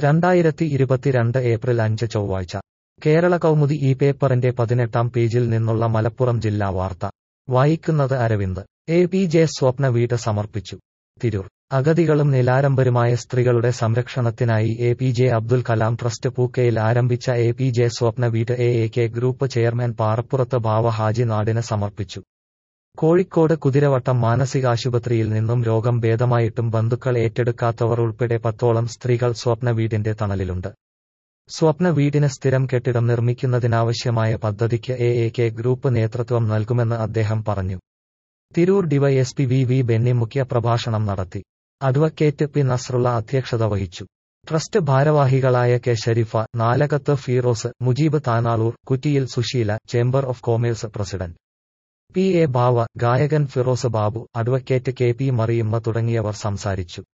രണ്ടായിരത്തി ഇരുപത്തിരണ്ട് ഏപ്രിൽ അഞ്ച് ചൊവ്വാഴ്ച കേരള കൗമുദി ഈ പേപ്പറിന്റെ പതിനെട്ടാം പേജിൽ നിന്നുള്ള മലപ്പുറം ജില്ലാ വാർത്ത വായിക്കുന്നത് അരവിന്ദ് എ പി ജെ സ്വപ്ന വീട് സമർപ്പിച്ചു തിരൂർ അഗതികളും നിലാരംബരുമായ സ്ത്രീകളുടെ സംരക്ഷണത്തിനായി A P J Abdul Kalam trust പൂക്കയിൽ ആരംഭിച്ച എ പി ജെ സ്വപ്ന വീട് A A K group chairman Parappurath Bava Haji നാടിന് സമർപ്പിച്ചു കോഴിക്കോട് കുതിരവട്ടം മാനസികാശുപത്രിയിൽ നിന്നും രോഗം ഭേദമായിട്ടും ബന്ധുക്കൾ ഏറ്റെടുക്കാത്തവർ ഉൾപ്പെടെ പത്തോളം സ്ത്രീകൾ സ്വപ്ന വീടിന്റെ തണലിലുണ്ട് സ്വപ്ന വീടിന് സ്ഥിരം കെട്ടിടം നിർമ്മിക്കുന്നതിനാവശ്യമായ പദ്ധതിക്ക് എ എ കെ ഗ്രൂപ്പ് നേതൃത്വം നൽകുമെന്ന് അദ്ദേഹം പറഞ്ഞു Tirur DYSP V V Benny മുഖ്യ പ്രഭാഷണം നടത്തി അഡ്വക്കേറ്റ് പി നസ്രുള്ള അധ്യക്ഷത വഹിച്ചു ട്രസ്റ്റ് ഭാരവാഹികളായ K Sharifa Nalakath Feroz Mujeeb Tanalur Kuttiyil Susheela chamber of commerce president P A Bava ഗായകൻ Feroz Babu advocate K P Mariyamma തുടങ്ങിയവർ സംസാരിച്ചു